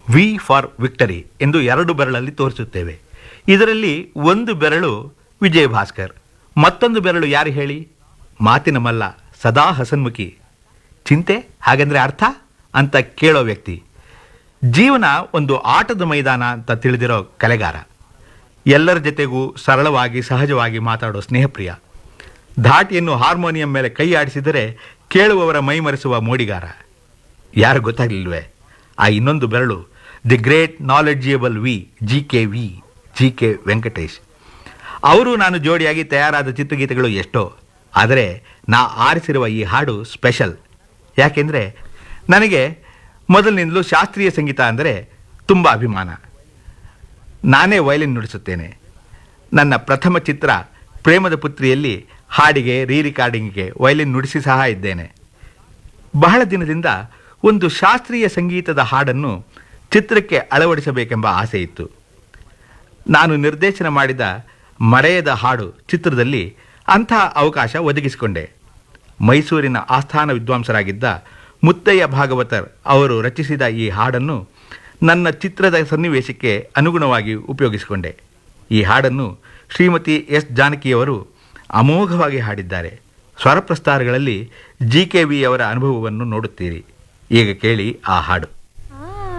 V for victory ಎಂದು ಎರಡು ಬೆರಳಲ್ಲಿ ತೋರಿಸುತ್ತೇವೆ ಇದರಲ್ಲಿ ಒಂದು ಬೆರಳು ವಿಜಯ ಭಾಸ್ಕರ್ ಮತ್ತೊಂದು ಬೆರಳು ಯಾರು ಹೇಳಿ ಮಾತಿನ ಮಲ್ಲ ಸದಾ ಹಸನ್ಮುಖಿ ಚಿಂತೆ ಹಾಗೆಂದ್ರೆ ಅರ್ಥ ಅಂತ ಕೇಳೋ ವ್ಯಕ್ತಿ ಜೀವನ ಒಂದು ಆಟದ ಮೈದಾನ ಅಂತ ತಿಳಿದಿರೋ ಕಲೆಗಾರ ಎಲ್ಲರ ಜೊತೆಗೂ ಸರಳವಾಗಿ ಸಹಜವಾಗಿ ಮಾತಾಡೋ ಸ್ನೇಹಪ್ರಿಯ ಧಾಟಿಯನ್ನು ಹಾರ್ಮೋನಿಯಂ ಮೇಲೆ ಕೈ ಆಡಿಸಿದರೆ ಕೇಳುವವರ ಮೈಮರೆಸುವ ಮೋಡಿಗಾರ ಯಾರು ಗೊತ್ತಾಗಲಿಲ್ವೇ ಆ ಇನ್ನೊಂದು ಬೆರಳು the great knowledgeable V G K V G K Venkatesh ಅವರು ನಾನು ಜೋಡಿಯಾಗಿ ತಯಾರಾದ ಚಿತ್ರಗೀತೆಗಳು ಎಷ್ಟೋ ಆದರೆ ನಾ ಆರಿಸಿರುವ ಈ ಹಾಡು ಸ್ಪೆಷಲ್ ಯಾಕೆಂದರೆ ನನಗೆ ಮೊದಲಿನಿಂದಲೂ ಶಾಸ್ತ್ರೀಯ ಸಂಗೀತ ಅಂದರೆ ತುಂಬ ಅಭಿಮಾನ ನಾನೇ ವಯಲಿನ್ ನುಡಿಸುತ್ತೇನೆ ನನ್ನ ಪ್ರಥಮ ಚಿತ್ರ ಪ್ರೇಮದ ಪುತ್ರಿಯಲ್ಲಿ ಹಾಡಿಗೆ ರೀ ರಿಕಾರ್ಡಿಂಗ್ಗೆ ವಯಲಿನ್ ನುಡಿಸಿ ಸಹ ಇದ್ದೇನೆ ಬಹಳ ದಿನದಿಂದ ಒಂದು ಶಾಸ್ತ್ರೀಯ ಸಂಗೀತದ ಹಾಡನ್ನು ಚಿತ್ರಕ್ಕೆ ಅಳವಡಿಸಬೇಕೆಂಬ ಆಸೆ ಇತ್ತು ನಾನು ನಿರ್ದೇಶನ ಮಾಡಿದ ಮರೆಯದ ಹಾಡು ಚಿತ್ರದಲ್ಲಿ ಅಂಥ ಅವಕಾಶ ಒದಗಿಸಿಕೊಂಡೆ ಮೈಸೂರಿನ ಆಸ್ಥಾನ ವಿದ್ವಾಂಸರಾಗಿದ್ದ ಮುತ್ತಯ್ಯ ಭಾಗವತರ್ ಅವರು ರಚಿಸಿದ ಈ ಹಾಡನ್ನು ನನ್ನ ಚಿತ್ರದ ಸನ್ನಿವೇಶಕ್ಕೆ ಅನುಗುಣವಾಗಿ ಉಪಯೋಗಿಸಿಕೊಂಡೆ ಈ ಹಾಡನ್ನು ಶ್ರೀಮತಿ ಎಸ್ ಜಾನಕಿಯವರು ಅಮೋಘವಾಗಿ ಹಾಡಿದ್ದಾರೆ ಸ್ವರಪ್ರಸ್ತಾರಗಳಲ್ಲಿ ಜಿ ಕೆ ವಿ ಅವರ ಅನುಭವವನ್ನು ನೋಡುತ್ತೀರಿ ಈಗ ಕೇಳಿ ಆ ಹಾಡು